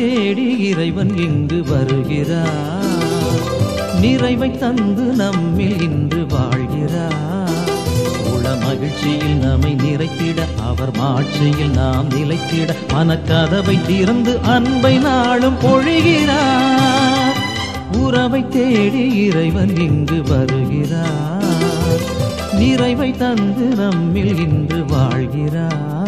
தேடி இறைவன் இங்கு வருகிறார் நிறைவை தந்து நம்மில் இன்று வாழ்கிறார் உள மகிழ்ச்சியில் நம்மை நிறைத்திட அவர் மாட்சியில் நாம் நிலைத்திட மனக்கதவை திறந்து அன்பை நாளும் பொழிகிறார் உறவை தேடி இறைவன் இங்கு வருகிறார் நிறைவை தந்து நம்மில் இன்று வாழ்கிறார்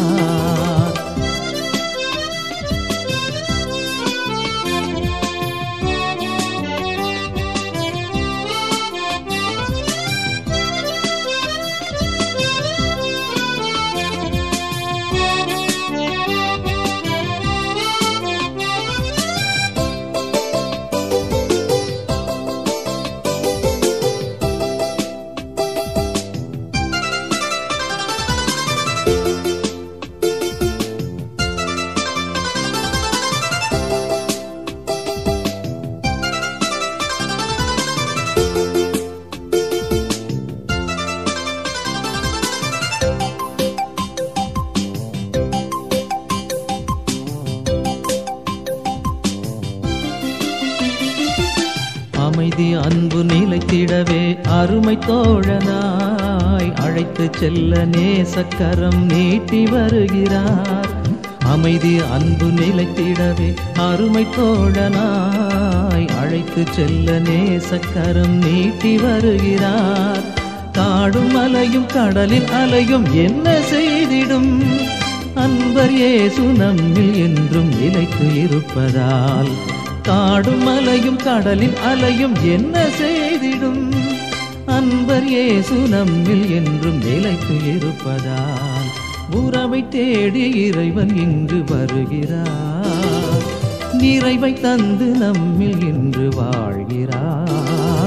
அமைதி அன்பு நிலைத்திடவே அருமை தோழனாய் அழைத்து செல்ல நேசக்கரம் நீட்டி வருகிறார் அமைதி அன்பு நிலைத்திடவே அருமை தோழனாய் அழைத்து செல்ல நேசக்கரம் நீட்டி வருகிறார் காடும் மலையும் கடலின் அலையும் என்ன செய்திடும் அன்பர் இயேசு நம்மில் என்றும் நிலைத்து இருப்பதால் காடும் மலையும் கடலின் அலையும் என்ன செய்திடும் அன்பர் இயேசு நம்மில் என்றும் நிலைத்து இருப்பதால் உறவை தேடி இறைவன் இங்கு வருகிறார் நிறைவை தந்து நம்மில் இன்று வாழ்கிறார்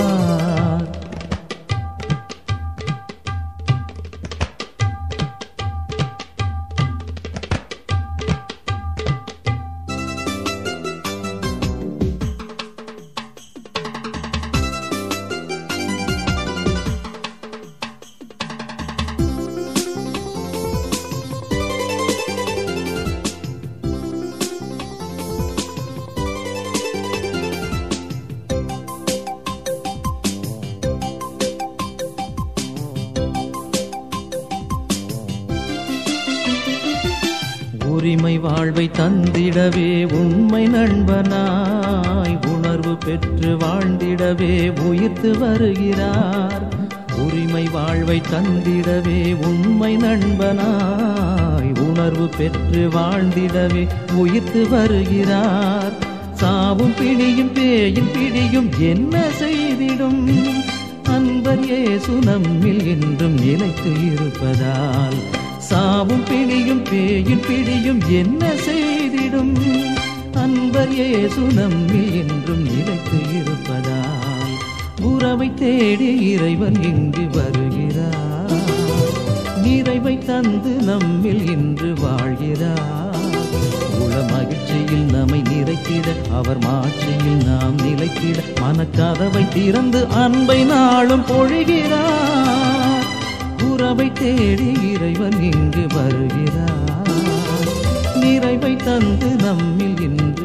உரிமை வாழ்வை தந்திடவே உண்மை நண்பனாய் உணர்வு பெற்று வாழ்ந்திடவே உயிர்த்து வருகிறார் உரிமை வாழ்வை தந்திடவே உண்மை நண்பனாய் உணர்வு பெற்று வாழ்ந்திடவே உயிர்த்து வருகிறார் சாவும் பிடியும் பேயின் பிடியும் என்ன செய்திடும் அன்பர் இயேசு நம்மில் என்றும் நிலைத்து இருப்பதால் சாவும் பிடியும் பேயின் பிடியும் என்ன செய்திடும் அன்பர் இயேசு நம்மில் என்றும் நிலைத்து இருப்பதால் உறவை தேடி இறைவன் இங்கு வருகிறார் நிறைவை தந்து நம்மில் இன்று வாழ்கிறார் உள மகிழ்ச்சியில் நம்மை நிறைத்திட அவர் மாட்சியில் நாம் நிலைத்திட மனக்கதவை திறந்து அன்பை நாளும் பொழிகிறார் உறவை தேடி இறைவன் இங்கு வருகிறார் நிறைவை தந்து நம்மில் இன்று